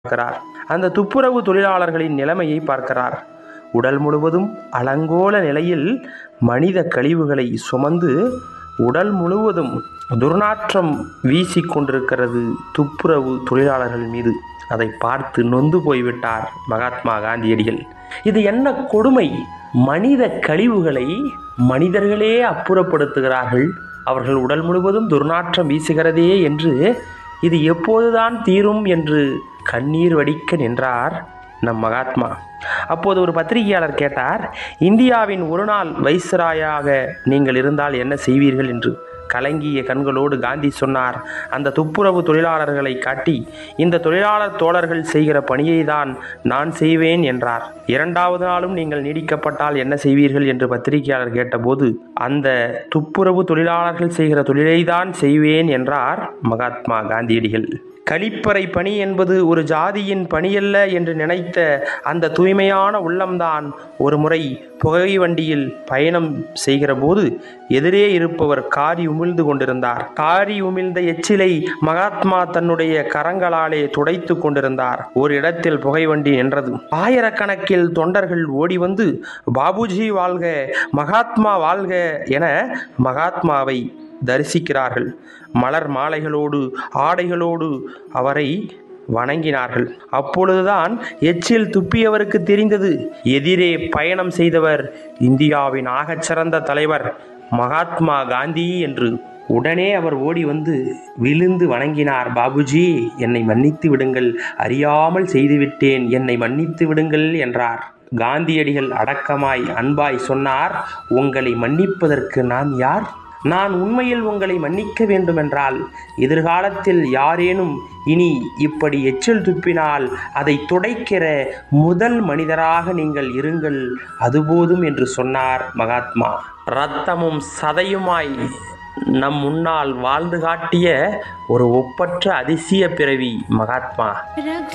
பார்க்கிறார் அந்த துப்புரவு தொழிலாளர்களின் நிலைமையை பார்க்கிறார் உடல் முழுவதும் அலங்கோல நிலையில் மனித கழிவுகளை சுமந்து உடல் முழுவதும் துர்நாற்றம் வீசிக் கொண்டிருக்கிறது துப்புரவு தொழிலாளர்கள் மீது அதை பார்த்து நொந்து போய்விட்டார் மகாத்மா காந்தியடிகள் இது என்ன கொடுமை மனித கழிவுகளை மனிதர்களே அப்புறப்படுத்துகிறார்கள் அவர்கள் உடல் முழுவதும் துர்நாற்றம் வீசுகிறதே என்று இது எப்போதுதான் தீரும் என்று கண்ணீர் வடிக்க நின்றார் நம் மகாத்மா அப்போது ஒரு பத்திரிகையாளர் கேட்டார் இந்தியாவின் ஒரு நாள் வைஸ்ராயாக நீங்கள் இருந்தால் என்ன செய்வீர்கள் என்று கலங்கிய கண்களோடு காந்தி சொன்னார் அந்த துப்புரவு தொழிலாளர்களை காட்டி இந்த தொழிலாளர் தோழர்கள் செய்கிற பணியை தான் நான் செய்வேன் என்றார் இரண்டாவது நாளும் நீங்கள் நீடிக்கப்பட்டால் என்ன செய்வீர்கள் என்று பத்திரிகையாளர் கேட்டபோது அந்த துப்புரவு தொழிலாளர்கள் செய்கிற தொழிலை தான் செய்வேன் என்றார் மகாத்மா காந்தியடிகள் கழிப்பறை பணி என்பது ஒரு ஜாதியின் பணியல்ல என்று நினைத்த அந்த தூய்மையான உள்ளம்தான் ஒரு முறை புகை வண்டியில் பயணம் செய்கிற போது எதிரே இருப்பவர் காரி உமிழ்ந்து கொண்டிருந்தார் காரி உமிழ்ந்த எச்சிலை மகாத்மா தன்னுடைய கரங்களாலே துடைத்து கொண்டிருந்தார் ஒரு இடத்தில் புகை வண்டி நின்றது ஆயிரக்கணக்கில் தொண்டர்கள் ஓடி வந்து பாபுஜி வாழ்க மகாத்மா வாழ்க என மகாத்மாவை தரிசிக்கிறார்கள் மலர் மாலைகளோடு ஆடைகளோடு அவரை வணங்கினார்கள் அப்பொழுதுதான் எச்சில் துப்பியவருக்கு தெரிந்தது எதிரே பயணம் செய்தவர் இந்தியாவின் ஆகச்சிறந்த தலைவர் மகாத்மா காந்தி என்று உடனே அவர் ஓடி வந்து விழுந்து வணங்கினார் பாபுஜி என்னை மன்னித்து விடுங்கள் அறியாமல் செய்துவிட்டேன் என்னை மன்னித்து விடுங்கள் என்றார் காந்தியடிகள் அடக்கமாய் அன்பாய் சொன்னார் உங்களை மன்னிப்பதற்கு நான் யார் நான் உண்மையில் உங்களை மன்னிக்க வேண்டுமென்றால் எதிர்காலத்தில் யாரேனும் இனி இப்படி எச்சில் துப்பினால் அதை துடைக்கிற முதல் மனிதராக நீங்கள் இருங்கள் அதுபோதும் என்று சொன்னார் மகாத்மா இரத்தமும் சதையுமாய் நம் முன்னால் வாழ்ந்து காட்டிய ஒரு ஒப்பற்ற அதிசய பிறவி மகாத்மா